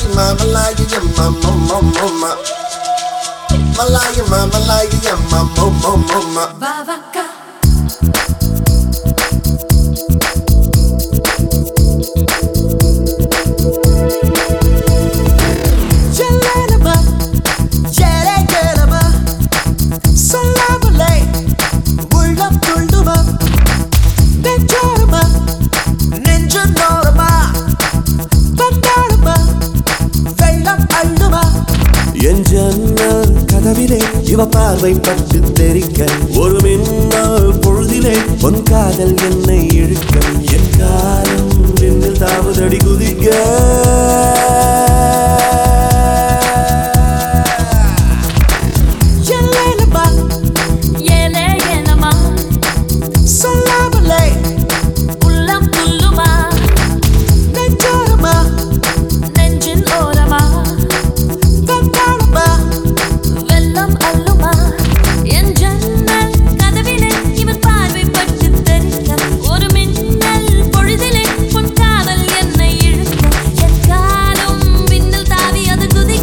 Malaya, Malaya, mama, mama, mama. Malaya, Malaya, mama, mama, mama. Vavaka, Jelenama, ஜெரகரமா, சொல்லாமலே உள்ளம் துள்ளுமா, நெஞ்சோரமா, நெஞ்சு நோரமா, வந்தாடுமா, வெள்ளம் அள்ளுமா. என் ஜன்னல் கதவிலே இவ பார்வை பட்டு தெரிக்க ஒரு மின்னல் பொழுதிலே பொன் காதல் என்னை இழுக்க என் காலம் விண்ணில் தாவுதடி குதிக்க எல்லையிலமா, ஏலே ஏலமா, சொல்லாமலே உள்ளம் துள்ளுமா, நெஞ்சோரமா, நெஞ்சின் ஓரமா, வந்தாடுமா, வெள்ளம் அள்ளுமா, என் ஜன்னல் கதவிலே இவன் பார்வை பட்டு தெரிக்க, ஒரு மின்னல் பொழுதிலே உன் காதல் என்னை இழுக்க, என் காலும் விண்ணில் தாவி அது குதிக்க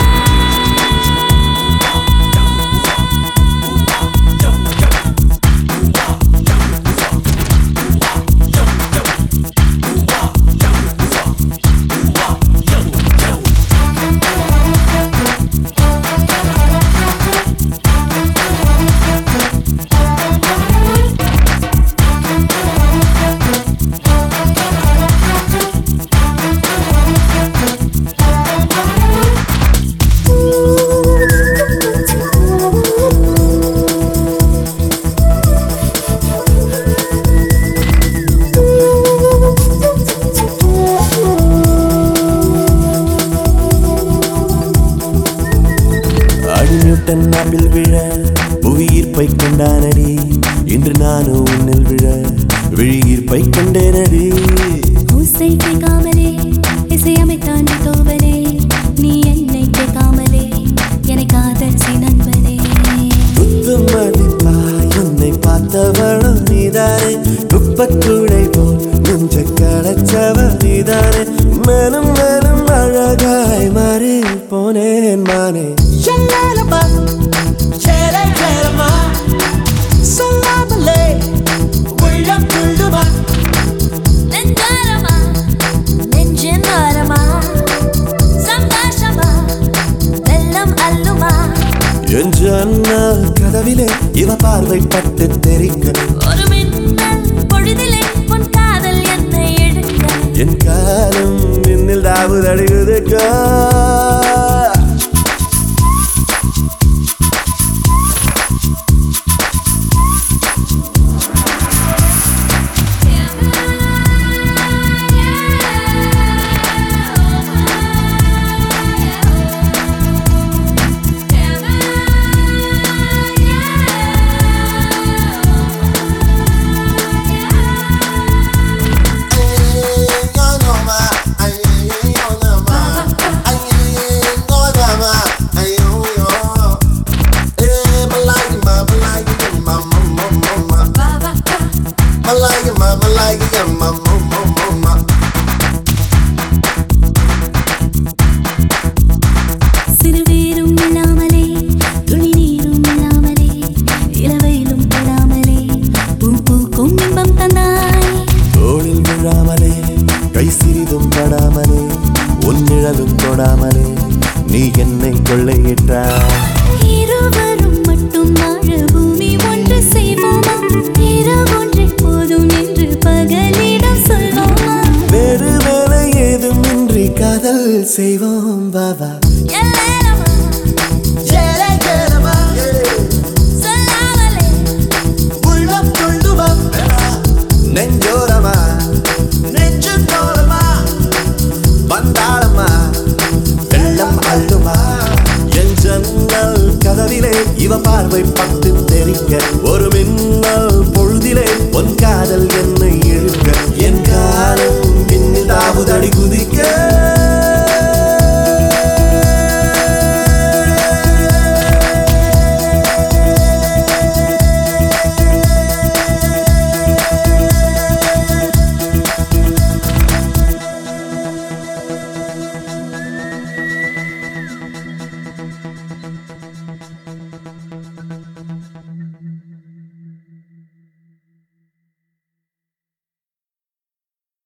அடிநியூட்டன் நாப்பில் விழ புவியீர்ப்பை கண்டானடி இன்று நானும் உன்னில் விழ விழியீர்ப்பை கண்டேனடி ஓசை கேட்காமலே இசையமைத்தான் தோவலே நீ என்னை கேட்காமலே என்னை காதல் நண்பனே குத்து மதிப்பா என்னை பார்த்தவளும் நீதானே குப்பக்கூடை போல் நெஞ்ச களைச்சவ நீதானே மேலும் மேலும் அழகாய் மாறி போனேன் மானே சொல்லாமலே உள்ளம் துள்ளுமா நெஞ்சாரமா நெஞ்சின் ஓரமா சந்தோஷமா வெள்ளம் அள்ளுமா என் ஜன்னல் கதவிலே இவ பார்வை பட்டு தெரிக்க ஒரு மின்னல் பொழுதிலே உன் காதல் என்னை எடுக்க என் காலம் மின்னில் தாவுதடுகுதுக்கா Malaya, Malaya, mama, mama, mama. சிறுவேரும் இல்லாமலே துளி நீரும் இல்லாமலே இளவையிலும் தொடாமலே பூ பூக்கும் இன்பம் தந்தாய் தோளில் விழாமலே கை சிறிதும் படாமலே உன் நிழலும் தொடாமலே நீ என்னை கொள்ளையிட்டாய் இருவரும் மட்டும் வாழ பூமி ஒன்று செய்வோமா இரவொன்றை போதும் என்று பகலிடம் சொல்வோமா வேறு வேலை ஏதும் இன்றி காதல் செய்வோம் பாபா எல்லேலமா சொல்லாமலே உள்ளம் துள்ளுமா நெஞ்சோரமா நெஞ்சு தோரமா வந்தாளம்மா வெள்ளம் அள்ளுமா என் ஜன்னல் கதவிலே இவ பார்வை பட்டு தெரிக்க ஒரு மின்னல் பொழுதிலே பொன் காதல் என்னை